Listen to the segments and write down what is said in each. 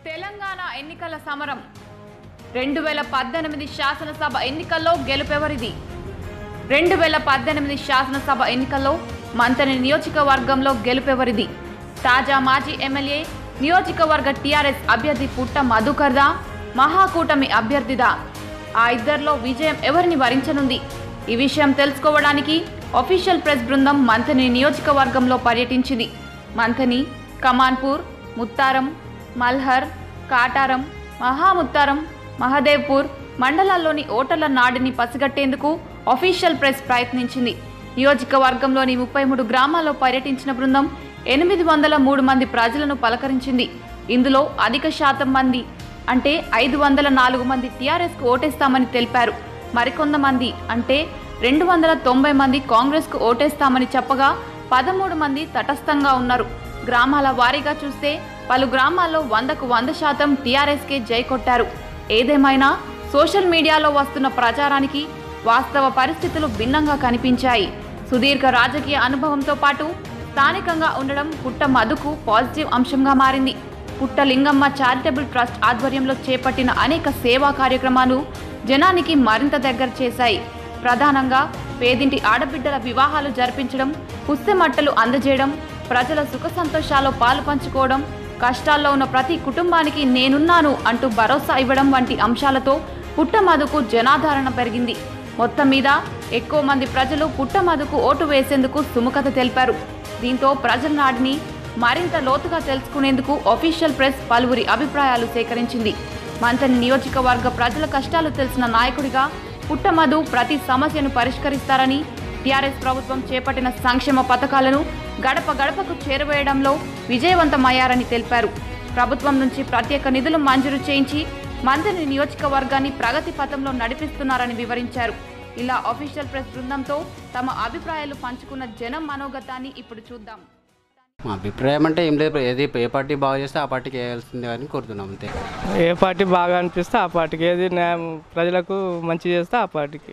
తెలంగాణ ఎన్నికల సమరం రెండు వేల పద్దెనిమిది శాసనసభ ఎన్నికల్లో గెలుపెవరిది రెండు వేల పద్దెనిమిది శాసనసభ ఎన్నికల్లో మంతని నియోజకవర్గంలో గెలుపెవరిది తాజా మాజీ ఎమ్మెల్యే నియోజకవర్గ టీఆర్ఎస్ అభ్యర్థి పుట్ట మధుకర్దా మహాకూటమి అభ్యర్థిదా ఆ ఇద్దరిలో విజయం ఎవరిని వరించనుంది ఈ విషయం తెలుసుకోవడానికి అఫీషియల్ ప్రెస్ బృందం మంథని నియోజకవర్గంలో పర్యటించింది మంథని కమాన్పూర్ ముత్తారం మల్హర్ కాటారం మహాముత్తారం మహదేవ్పూర్ మండలాల్లోని ఓటర్ల నాడిని పసిగట్టేందుకు అఫీషియల్ ప్రెస్ ప్రయత్నించింది నియోజకవర్గంలోని ముప్పై మూడు గ్రామాల్లో పర్యటించిన బృందం ఎనిమిది వందల మూడు మంది ప్రజలను పలకరించింది ఇందులో అధిక శాతం మంది అంటే ఐదు వందల నాలుగు మంది టీఆర్ఎస్కు ఓటేస్తామని తెలిపారు మరికొంతమంది అంటే రెండు వందల తొంభై మంది కాంగ్రెస్కు ఓటేస్తామని చెప్పగా పదమూడు మంది తటస్థంగా ఉన్నారు గ్రామాల వారీగా చూస్తే పలు గ్రామాల్లో వందకు వంద శాతం టీఆర్ఎస్కే జై కొట్టారు ఏదేమైనా సోషల్ మీడియాలో వస్తున్న ప్రచారానికి వాస్తవ పరిస్థితులు భిన్నంగా కనిపించాయి సుదీర్ఘ రాజకీయ అనుభవంతో పాటు స్థానికంగా ఉండడం పుట్ట మధుకు పాజిటివ్ అంశంగా మారింది పుట్ట లింగమ్మ చారిటబుల్ ట్రస్ట్ ఆధ్వర్యంలో చేపట్టిన అనేక సేవా కార్యక్రమాలు జనానికి మరింత దగ్గర చేశాయి ప్రధానంగా పేదింటి ఆడబిడ్డల వివాహాలు జరిపించడం పుస్తెమట్టలు అందజేయడం ప్రజల సుఖ సంతోషాల్లో పాలు పంచుకోవడం కష్టాల్లో ఉన్న ప్రతి కుటుంబానికి నేనున్నాను అంటూ భరోసా ఇవ్వడం వంటి అంశాలతో పుట్టమధుకు జనాదరణ పెరిగింది మొత్తం మీద ఎక్కువ మంది ప్రజలు పుట్టమధుకు ఓటు వేసేందుకు సుముఖత తెలిపారు దీంతో ప్రజల నాడిని మరింత లోతుగా తెలుసుకునేందుకు అఫీషియల్ ప్రెస్ పలువురి అభిప్రాయాలు సేకరించింది మంతని నియోజకవర్గ ప్రజల కష్టాలు తెలిసిన నాయకుడిగా పుట్టమధు ప్రతి సమస్యను పరిష్కరిస్తారని టీఆర్ఎస్ ప్రభుత్వం చేపట్టిన సంక్షేమ పథకాలను గడప గడపకు చేరవేయడంలో విజయవంతమయ్యారని తెలిపారు ప్రభుత్వం నుంచి ప్రత్యేక నిధులు మంజూరు చేయించి మంత్రి నియోజకవర్గాన్ని ప్రగతి పథంలో నడిపిస్తున్నారని వివరించారు ఇలా అఫీషియల్ ప్రెస్ బృందంతో తమ అభిప్రాయాలు పంచుకున్న జనం మనోగతాన్ని ఇప్పుడు చూద్దాం మా అభిప్రాయం అంటే ఏం లేదు ఏది ఏ పార్టీ బాగా చేస్తే ఆ పార్టీకి వేయాల్సిందే అని కోరుతున్నాం అంతే ఏ పార్టీ బాగా అనిపిస్తే ఆ పార్టీకి ఏది న్యాయం ప్రజలకు మంచి చేస్తే ఆ పార్టీకి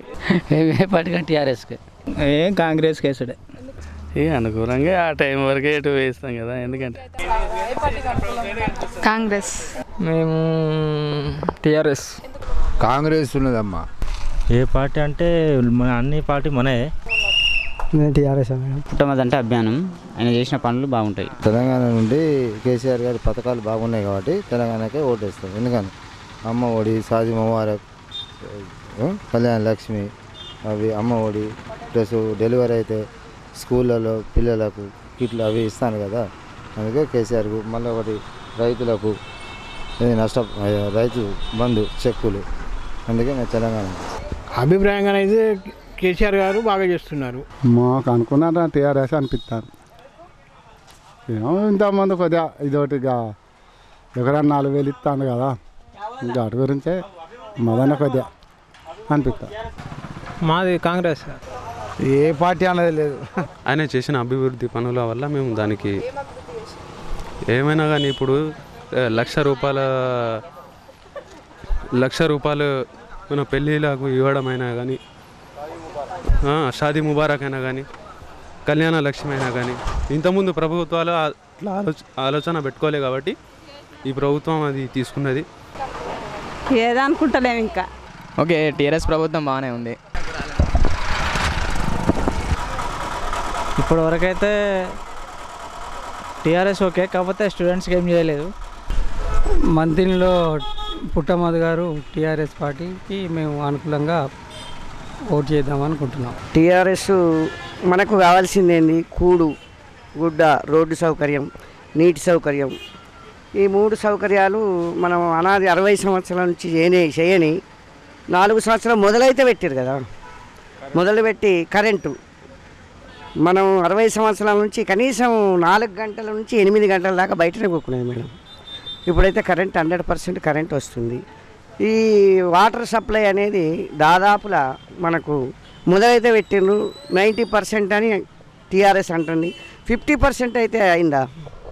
ఏ పార్టీ టీఆర్ఎస్కి ఏం కాంగ్రెస్ కేసుడే ఇక అనుకూలంగా ఆ టైం వరకే ఇటు వేస్తాం కదా ఎందుకంటే కాంగ్రెస్ మేము టీఆర్ఎస్ కాంగ్రెస్ ఉన్నదమ్మా ఏ పార్టీ అంటే మన అన్ని పార్టీ మనే టీఆర్ఎస్ పుట్టమదంటే అభియానం ఆయన చేసిన పనులు బాగుంటాయి తెలంగాణ నుండి కేసీఆర్ గారి పథకాలు బాగున్నాయి కాబట్టి తెలంగాణకే ఓటేస్తాం ఎందుకని అమ్మ ఒడి సాది ముబారక్ ఆ, కళ్యాణ లక్ష్మి అవి అమ్మ ఒడి ప్లస్ డెలివరీ అయితే స్కూళ్ళలో పిల్లలకు కిట్లు అవి ఇస్తాను కదా అందుకే కేసీఆర్కు మళ్ళీ ఒకటి రైతులకు ఇది నష్ట రైతు బంధు చెక్కులు అందుకే నేను తెలంగాణ అభిప్రాయంగా అయితే కేసీఆర్ గారు బాగా చేస్తున్నారు మాకు అనుకున్నారా టీఆర్ఎస్ అనిపిస్తాను ఏమో ఇంతకుముందు కొద్దిగా ఇదొకటి ఇక ఎకరాన్ని నాలుగు వేలు ఇస్తాను కదా ఇంకా అటు గురించే మదన కొద్దిగా అనిపిస్తాను మాది కాంగ్రెస్ ఏ పార్టీ అనేది లేదు ఆయన చేసిన అభివృద్ధి పనుల వల్ల మేము దానికి ఏమైనా కానీ ఇప్పుడు ఏ, లక్ష రూపాయల లక్ష రూపాయలు మన పెళ్ళిళ్ళకు ఇవ్వడం అయినా కానీ ఆ, షాదీ ముబారక్ అయినా కానీ కళ్యాణ లక్ష్మి అయినా కానీ ఇంతకుముందు ప్రభుత్వాలు ఆ- అట్లా ఆలోచ ఆలోచన పెట్టుకోలే కాబట్టి ఈ ప్రభుత్వం అది తీసుకున్నది ఏదనుకుంటలేము ఇంకా ఓకే టీఆర్ఎస్ ప్రభుత్వం బాగానే ఉంది ఇప్పటి వరకైతే టీఆర్ఎస్ ఓకే కాకపోతే స్టూడెంట్స్కి ఏం చేయలేదు మంత్రిలో పుట్టమధు గారు టీఆర్ఎస్ పార్టీకి మేము అనుకూలంగా ఓటు చేద్దాం అనుకుంటున్నాం టీఆర్ఎస్ మనకు కావాల్సిందేంది కూడు గుడ్డ రోడ్డు సౌకర్యం నీటి సౌకర్యం ఈ మూడు సౌకర్యాలు మనం అనాది అరవై సంవత్సరాల నుంచి చేయని చేయని నాలుగు సంవత్సరాలు మొదలైతే పెట్టారు కదా మొదలుపెట్టి కరెంటు మనం అరవై సంవత్సరాల నుంచి కనీసం నాలుగు గంటల నుంచి ఎనిమిది గంటల దాకా బయటనే కూకునేది మేడం ఇప్పుడైతే కరెంట్ హండ్రెడ్ పర్సెంట్ కరెంట్ వస్తుంది ఈ వాటర్ సప్లై అనేది దాదాపులా మనకు మొదలైతే పెట్టిండ్రు నైంటీ పర్సెంట్ అని టీఆర్ఎస్ అంటుంది ఫిఫ్టీ పర్సెంట్ అయితే అయిందా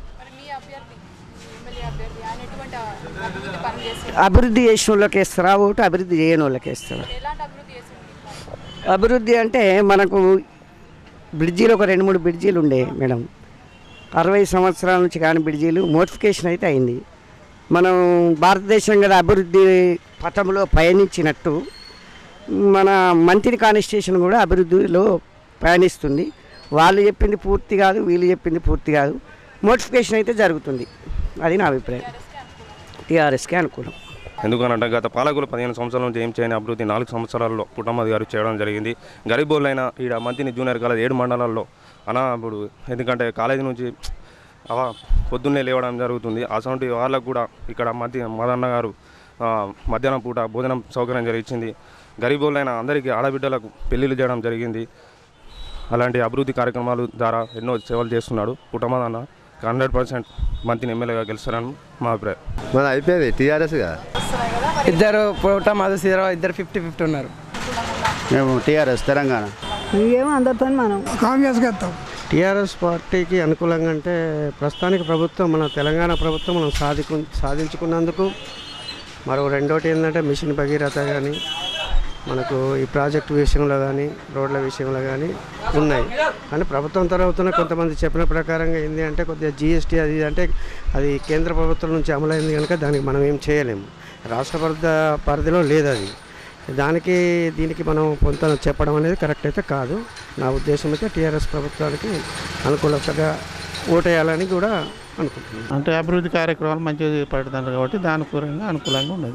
అభివృద్ధి చేసిన వాళ్ళకి వేస్తారా ఓటు అభివృద్ధి చేయని వాళ్ళకి వేస్తారా అభివృద్ధి అంటే మనకు బ్రిడ్జీలు ఒక రెండు మూడు బ్రిడ్జీలు ఉండే మేడం అరవై సంవత్సరాల నుంచి కాని బ్రిడ్జీలు మోటిఫికేషన్ అయితే అయింది మనం భారతదేశం కదా అభివృద్ధి పథంలో పయనించినట్టు మన మంత్రి కాన్స్టిట్యూషన్ కూడా అభివృద్ధిలో పయనిస్తుంది వాళ్ళు చెప్పింది పూర్తి కాదు వీళ్ళు చెప్పింది పూర్తి కాదు మోటిఫికేషన్ అయితే జరుగుతుంది అది నా అభిప్రాయం టీఆర్ఎస్కే అనుకూలం ఎందుకనంటే గత పాలకులు పదిహేను సంవత్సరాల నుంచి ఏం చేయని అభివృద్ధి నాలుగు సంవత్సరాల్లో పుట్టమ్మది గారు చేయడం జరిగింది గరీబోళ్ళైన ఈడ మంత్రిని జూనియర్ కాలేజ్ ఏడు మండలాల్లో అనా ఇప్పుడు ఎందుకంటే కాలేజీ నుంచి అవ పొద్దున్నే లేవడం జరుగుతుంది అటువంటి వాళ్ళకు కూడా ఇక్కడ మధ్య మదన్న గారు ఆ, మధ్యాహ్నం పూట భోజనం సౌకర్యం జరిగించింది గరీబోళ్ళైన అందరికీ ఆడబిడ్డలకు పెళ్లిళ్ళు చేయడం జరిగింది అలాంటి అభివృద్ధి కార్యక్రమాలు ద్వారా ఎన్నో సేవలు చేస్తున్నాడు పుట్టమదన్న హండ్రెడ్ పర్సెంట్ మంత్రిని ఎమ్మెల్యేగా గెలుస్తారని మా అభిప్రాయం మన అయిపోయింది టీఆర్ఎస్గా ఇద్దరు పుట్ట మధు సీరావు ఇద్దరు ఫిఫ్టీ ఫిఫ్టీ ఉన్నారు మేము టీఆర్ఎస్ తెలంగాణ ఏమో అందరితో మనం కాంగ్రెస్కి వస్తాం టీఆర్ఎస్ పార్టీకి అనుకూలంగా అంటే ప్రస్తుతానికి ప్రభుత్వం మన తెలంగాణ ప్రభుత్వం మనం సాధికు సాధించుకున్నందుకు మరో రెండోటి ఏంటంటే మిషన్ భగీరథ కానీ మనకు ఈ ప్రాజెక్టు విషయంలో కానీ రోడ్ల విషయంలో కానీ ఉన్నాయి కానీ ప్రభుత్వం తరఫున కొంతమంది చెప్పిన ప్రకారంగా ఏంటి అంటే కొద్దిగా జిఎస్టీ అది ఇది అంటే అది కేంద్ర ప్రభుత్వం నుంచి అమలైంది కనుక దానికి మనం ఏం చేయలేము రాష్ట్ర పరిధ పరిధిలో లేదు అది దానికి దీనికి మనం కొంత చెప్పడం అనేది కరెక్ట్ అయితే కాదు నా ఉద్దేశం అయితే టీఆర్ఎస్ ప్రభుత్వానికి అనుకూలతగా ఓటేయాలని కూడా అనుకుంటున్నాను అంటే అభివృద్ధి కార్యక్రమాలు మంచిగా పడుతున్నారు కాబట్టి దాని కూరంగా అనుకూలంగా ఉన్నది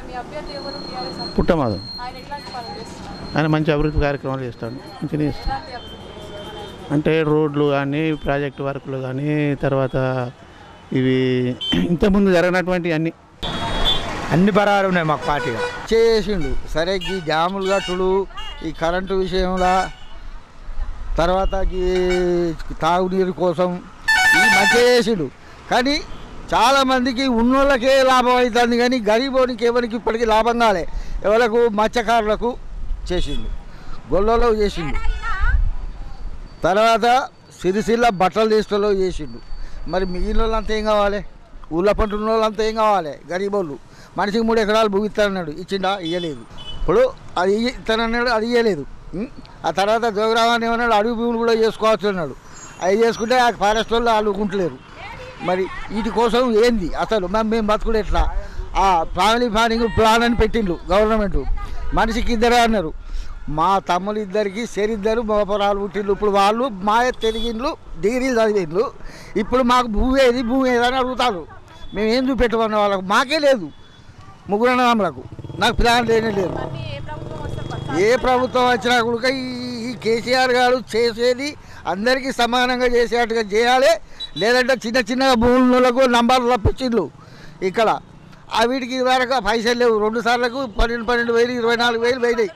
పుట్టమాదం ఆయన మంచి అభివృద్ధి కార్యక్రమాలు చేస్తాడు మంచిగా చేస్తాడు అంటే రోడ్లు కానీ ప్రాజెక్టు వర్కులు కానీ తర్వాత ఇవి ఇంతకుముందు జరిగినటువంటి అన్ని అన్ని బరాలు ఉన్నాయి మాకు పార్టీగా చేసిండు సరే ఈ డ్యాములు కట్టుడు ఈ కరెంటు విషయంలో తర్వాత ఈ తాగునీరు కోసం ఈ మంచిగా చేసిండు కానీ చాలామందికి ఉన్నోళ్ళకే లాభం అవుతుంది కానీ గరీబోనికి ఎవరికి ఇప్పటికీ లాభం కాలే ఎవరికి మత్స్యకారులకు చేసిండు గొల్లలో చేసిండు తర్వాత సిరిసిల్ల బట్టలు తీసుకోలో చేసిండు మరి మిగిలిన వాళ్ళంతా ఏం కావాలి ఊళ్ళో పంట ఉన్న వాళ్ళంతా ఏం కావాలి గరీబోళ్ళు మనిషికి మూడు ఎకరాలు భూగిస్తానన్నాడు ఇచ్చిండా ఇయ్యలేదు ఇప్పుడు అది ఇస్తానన్నాడు అది ఇయ్యలేదు ఉం? ఆ తర్వాత జోగరామాన్ని ఏమన్నాడు అడుగు భూములు కూడా చేసుకోవచ్చు అన్నాడు అవి చేసుకుంటే ఆ ఫారెస్ట్ వాళ్ళు అడుగుంటలేరు మరి వీటి కోసం ఏంది అసలు మేము మేము బతుకుడు ఎట్లా ఆ ఫ్యామిలీ ప్లానింగ్ ప్లాన్ అని పెట్టిండ్రు గవర్నమెంట్ మనిషికి ఇద్దరే అన్నారు మా తమ్ములు ఇద్దరికి సెరిద్దరు మోపరాలు పుట్టిండ్రు ఇప్పుడు వాళ్ళు మాయ తిరిగిండ్లు డిగ్రీలు చదివిండ్రు ఇప్పుడు మాకు భూమి ఏది భూమి ఏదని అడుగుతారు మేము ఏం చూపెట్టమన్న వాళ్ళకు మాకే లేదు ముగ్గురు అన్నదమ్ములకు నాకు ప్లాన్ లేనే లేదు ఏ ప్రభుత్వం వచ్చినా కూడా ఈ ఈ కేసీఆర్ గారు చేసేది అందరికీ సమానంగా చేసేట్టుగా చేయాలి లేదంటే చిన్న చిన్నగా భూములకు నంబర్లు తప్పించిండ్రు ఇక్కడ ఆ వీటికి వరకు పైసలు లేవు రెండు సార్లకు పన్నెండు పన్నెండు వేలు ఇరవై నాలుగు వేలు పోయినాయి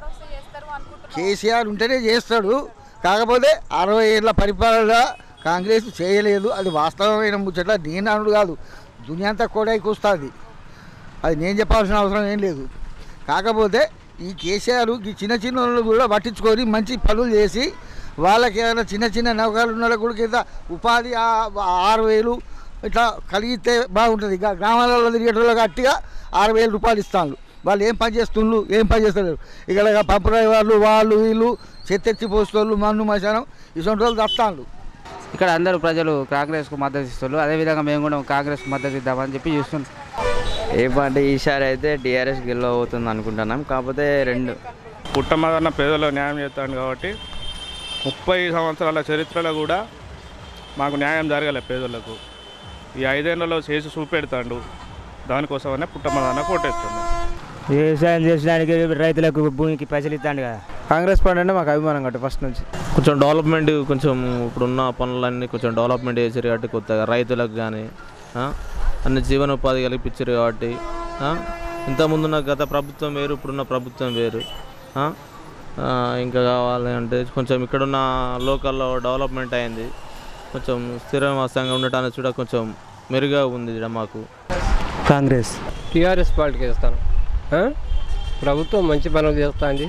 కేసీఆర్ ఉంటేనే చేస్తాడు కాకపోతే అరవై ఏళ్ళ పరిపాలన కాంగ్రెస్ చేయలేదు అది వాస్తవమైన ముచ్చట నేను అనుడు కాదు దునియా అంతా కూడా కూస్తుంది అది నేను చెప్పాల్సిన అవసరం ఏం లేదు కాకపోతే ఈ కేసీఆర్ ఈ చిన్న చిన్న వాళ్ళు కూడా పట్టించుకొని మంచి పనులు చేసి వాళ్ళకి ఏమైనా చిన్న చిన్న నౌకలు ఉన్న వాళ్ళకి కూడా కింద ఉపాధి ఆ- ఆరు వేలు ఇట్లా కలిగితే బాగుంటుంది ఇక గ్రామాలలో తిరిగేటోళ్ళకి గట్టిగా ఆరు వేలు రూపాయలు ఇస్తాను వాళ్ళు ఏం పని చేస్తుండ్రు ఏం పని చేస్తలేరు ఇక్కడ పంపు వాళ్ళు వాళ్ళు వీళ్ళు చెత్తెత్తి పోసేవాళ్ళు మన్ను మశానం ఇటువంటి వాళ్ళు తస్తాను ఇక్కడ అందరూ ప్రజలు కాంగ్రెస్కు మద్దతు ఇస్తారు అదేవిధంగా మేము కూడా కాంగ్రెస్కు మద్దతు ఇద్దామని చెప్పి చూస్తున్నాం ఏ పార్టీ ఈసారి అయితే టీఆర్ఎస్ గెలవబోతుంది అనుకుంటున్నాం కాకపోతే రెండు పుట్టమదన్న పేదలో న్యాయం చేస్తాడు కాబట్టి ముప్పై సంవత్సరాల చరిత్రలో కూడా మాకు న్యాయం జరగలే పేదలకు ఈ ఐదేళ్లలో చేసి చూపెడతాడు దానికోసమనే పుట్టమదన్న కోటేస్తాడు వ్యవసాయం చేసడానికి రైతులకు భూమికి పైసలు ఇస్తాడు కదా కాంగ్రెస్ పార్టీ అంటే మాకు అభిమానం కాబట్టి ఫస్ట్ నుంచి కొంచెం డెవలప్మెంట్ కొంచెం ఇప్పుడున్న పనులన్నీ కొంచెం డెవలప్మెంట్ చేశారు కాబట్టి కొత్తగా రైతులకు కానీ అన్ని జీవనోపాధి కల్పించారు కాబట్టి ఆ, ఇంతకుముందున్న గత ప్రభుత్వం వేరు ఇప్పుడున్న ప్రభుత్వం వేరు ఆ, ఆ, ఇంకా కావాలి అంటే కొంచెం ఇక్కడున్న లోకల్లో డెవలప్మెంట్ అయింది కొంచెం స్థిరవాసంగా ఉండటానికి కూడా కొంచెం మెరుగ్గా ఉంది ఈడ మాకు కాంగ్రెస్ టీఆర్ఎస్ పార్టీకి వేస్తాను ఆ? ప్రభుత్వం మంచి పనులు చేస్తుంది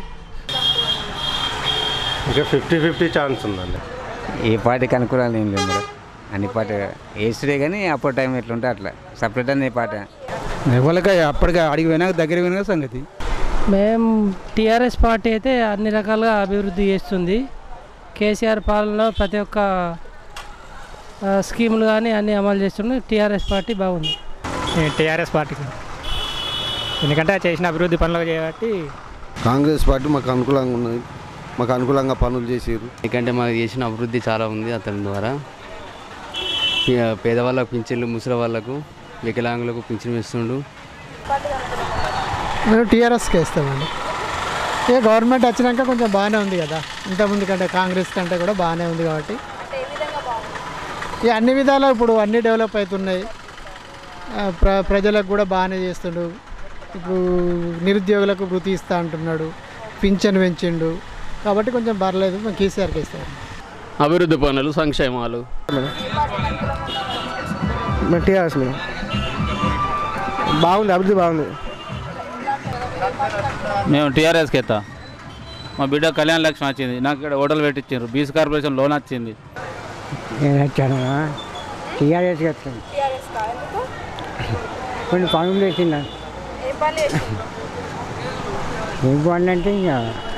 ఇంకా ఫిఫ్టీ ఫిఫ్టీ ఛాన్స్ ఉందండి ఏ పార్టీకి అనుకూలంగా ఏం లేదు మేడం అన్ని పార్టీ వేసుడే కానీ అప్పుడు టైం ఎట్లుంటే అట్లా సపరేట్ అని పార్టీ ఎవరికి అప్పటికి అడిగి పోయినాక దగ్గర పోయినాక సంగతి మేము టీఆర్ఎస్ పార్టీ అయితే అన్ని రకాలుగా అభివృద్ధి చేస్తుంది కేసీఆర్ పాలనలో ప్రతి ఒక్క ఆ, స్కీములు కానీ అన్నీ అమలు చేస్తుంది టీఆర్ఎస్ పార్టీ బాగుంది టీఆర్ఎస్ పార్టీకి ఎందుకంటే చేసిన అభివృద్ధి పనులు చేయబట్టి కాంగ్రెస్ పార్టీ మాకు అనుకూలంగా ఉన్నది మాకు అనుకూలంగా పనులు చేసారు ఎందుకంటే మాకు చేసిన అభివృద్ధి చాలా ఉంది అతని ద్వారా పే- పేదవాళ్ళకు పింఛన్లు ముసలి వాళ్ళకు వికలాంగులకు పింఛన్ ఇస్తుండు మేము టీఆర్ఎస్కి వేస్తామండి ఇక గవర్నమెంట్ వచ్చినాక కొంచెం బాగానే ఉంది కదా ఇంతకుముందు కంటే కాంగ్రెస్ కంటే కూడా బాగానే ఉంది కాబట్టి ఇక అన్ని విధాలు ఇప్పుడు అన్నీ డెవలప్ అవుతున్నాయి ఆ, ప్ర ప్రజలకు కూడా బాగానే చేస్తుండు ఇప్పుడు నిరుద్యోగులకు వృత్తి ఇస్తా అంటున్నాడు పింఛన్ పెంచిండు కాబట్టి కొంచెం పర్లేదు మేము కేసీఆర్కి ఇస్తాం అభివృద్ధి పనులు సంక్షేమాలు టీఆర్ఎస్ మేడం బాగుంది అభివృద్ధి బాగుంది మేము టీఆర్ఎస్కి ఎత్తా మా బిడ్డ కళ్యాణ లక్ష్మి వచ్చింది నాకు ఇక్కడ హోటల్ పెట్టించారు బీసీ కార్పొరేషన్ లోన్ వచ్చింది నేను వచ్చాను టీఆర్ఎస్కి వచ్చాను కొన్ని పనులు చేసిందా ఏం పనులు అంటే ఇంకా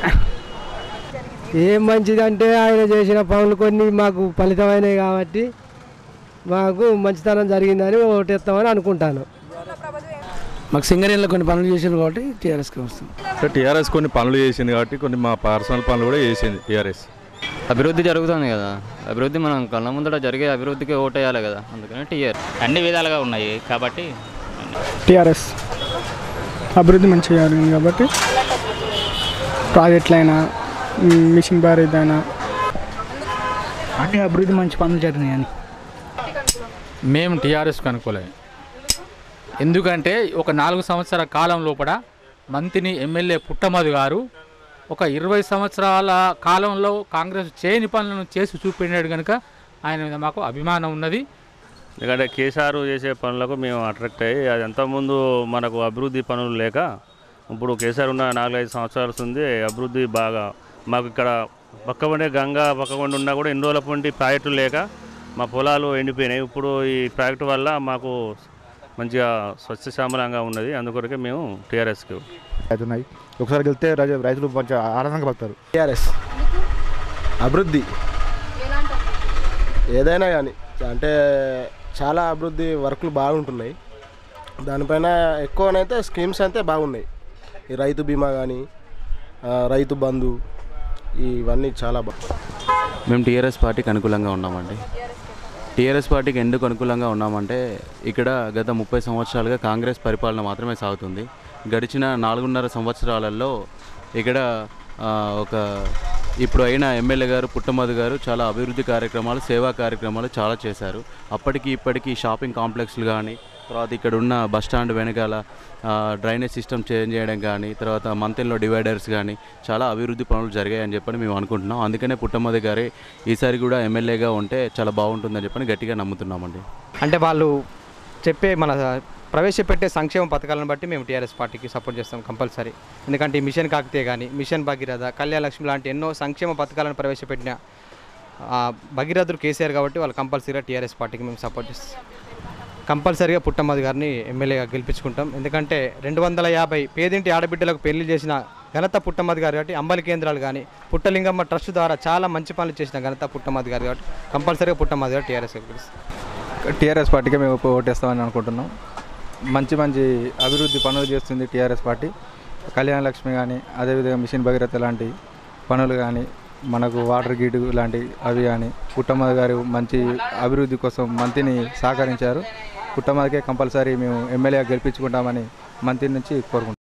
ఏం మంచిదంటే ఆయన చేసిన పనులు కొన్ని మాకు ఫలితమైనవి కాబట్టి మాకు మంచితనం జరిగిందని ఓటేస్తామని అనుకుంటాను మాకు సింగరేణిలో కొన్ని పనులు చేసారు కాబట్టి టీఆర్ఎస్కి వస్తుంది సో టీఆర్ఎస్ కొన్ని పనులు చేసింది కాబట్టి కొన్ని మా పర్సనల్ పనులు కూడా చేసింది టీఆర్ఎస్ అభివృద్ధి జరుగుతుంది కదా అభివృద్ధి మనం కళ్ళ ముందట జరిగే అభివృద్ధికి ఓటేయాలి కదా అందుకని టీఆర్ అన్ని విధాలుగా ఉన్నాయి కాబట్టి టీఆర్ఎస్ అభివృద్ధి మంచిగా జరిగింది కాబట్టి ప్రాజెక్టులైనా మ్, మిషన్ భారత్ అయినా అన్ని అభివృద్ధి మంచి పనులు జరిగినాయని మేము టీఆర్ఎస్కి అనుకోలేదు ఎందుకంటే ఒక నాలుగు సంవత్సరాల కాలం లోపల మంత్రిని ఎమ్మెల్యే పుట్టమధు గారు ఒక ఇరవై సంవత్సరాల కాలంలో కాంగ్రెస్ చేయని పనులను చేసి చూపించాడు కనుక ఆయన మీద మాకు అభిమానం ఉన్నది ఎందుకంటే కేసీఆర్ చేసే పనులకు మేము అట్రాక్ట్ అయ్యి అది అంతకుముందు మనకు అభివృద్ధి పనులు లేక ఇప్పుడు కేసీఆర్ ఉన్న నాలుగైదు సంవత్సరాలు ఉంది అభివృద్ధి బాగా మాకు ఇక్కడ పక్క ఉండే గంగా పక్క ఉండి ఉన్నా కూడా ఎన్ని రోజుల నుండి ప్రాజెక్టులు లేక మా పొలాలు ఎండిపోయినాయి ఇప్పుడు ఈ ప్రాజెక్టు వల్ల మాకు మంచిగా స్వచ్ఛశ్యామలంగా ఉన్నది అందుకొరకే మేము టీఆర్ఎస్కి అవుతున్నాయి ఒకసారి వెళ్తే రైతు- రైతులు మంచిగా ఆనందంగా పడతారు టీఆర్ఎస్ అభివృద్ధి ఏదైనా కానీ అంటే చాలా అభివృద్ధి వర్కులు బాగుంటున్నాయి దానిపైన ఎక్కువనైతే స్కీమ్స్ అయితే బాగున్నాయి ఈ రైతు బీమా కానీ రైతు బంధు ఇవన్నీ చాలా బాగా మేము టీఆర్ఎస్ పార్టీకి అనుకూలంగా ఉన్నామండి టీఆర్ఎస్ పార్టీకి ఎందుకు అనుకూలంగా ఉన్నామంటే ఇక్కడ గత ముప్పై సంవత్సరాలుగా కాంగ్రెస్ పరిపాలన మాత్రమే సాగుతుంది గడిచిన నాలుగున్నర సంవత్సరాలలో ఇక్కడ ఆ, ఒక ఇప్పుడు అయిన ఎమ్మెల్యే గారు పుట్టమధు గారు చాలా అభివృద్ధి కార్యక్రమాలు సేవా కార్యక్రమాలు చాలా చేశారు అప్పటికి ఇప్పటికి షాపింగ్ కాంప్లెక్స్లు కానీ తర్వాత ఇక్కడ ఉన్న బస్ స్టాండ్ వెనకాల ఆ, డ్రైనేజ్ సిస్టమ్ చేంజ్ చేయడం కానీ తర్వాత మంతెన్లో డివైడర్స్ కానీ చాలా అభివృద్ధి పనులు జరిగాయని చెప్పని మేము అనుకుంటున్నాం అందుకనే పుట్టమధు గారే ఈసారి కూడా ఎమ్మెల్యేగా ఉంటే చాలా బాగుంటుందని చెప్పని గట్టిగా నమ్ముతున్నామండి అంటే వాళ్ళు చెప్పే మన ప్రవేశపెట్టే సంక్షేమ పథకాలను బట్టి మేము టీఆర్ఎస్ పార్టీకి సపోర్ట్ చేస్తాం కంపల్సరీ ఎందుకంటే ఈ మిషన్ కాకతే కానీ మిషన్ భగీరథ కళ్యాణ లక్ష్మి లాంటి ఎన్నో సంక్షేమ పథకాలను ప్రవేశపెట్టిన ఆ, భగీరథుడు కేసీఆర్ కాబట్టి వాళ్ళు కంపల్సరీగా టీఆర్ఎస్ పార్టీకి మేము సపోర్ట్ చేస్తాం కంపల్సరీగా పుట్టమ్మది గారిని ఎమ్మెల్యేగా గెలిపించుకుంటాం ఎందుకంటే రెండు వందల యాభై పేదింటి ఆడబిడ్డలకు పెళ్లి చేసిన ఘనత పుట్టమ్మది గారు కాబట్టి అంబలి కేంద్రాలు కానీ పుట్టలింగమ్మ ట్రస్ట్ ద్వారా చాలా మంచి పనులు చేసిన ఘనత పుట్టమ్మది గారు కాబట్టి కంపల్సరీగా పుట్టమ్మది గారు టీఆర్ఎస్ గెలుస్తాం టీఆర్ఎస్ పార్టీకే మేము ఓటేస్తామని అనుకుంటున్నాం మంచి మంచి అభివృద్ధి పనులు చేస్తుంది టీఆర్ఎస్ పార్టీ కళ్యాణ లక్ష్మి కానీ అదేవిధంగా మిషన్ భగీరథ లాంటి పనులు కానీ మనకు వాటర్ గీటు లాంటి అవి కానీ పుట్టమ్మద గారు మంచి అభివృద్ధి కోసం మంత్రిని సహకరించారు పుట్టమ్మదకే కంపల్సరీ మేము ఎమ్మెల్యేగా గెలిపించుకుంటామని మంత్రి నుంచి కోరుకుంటాం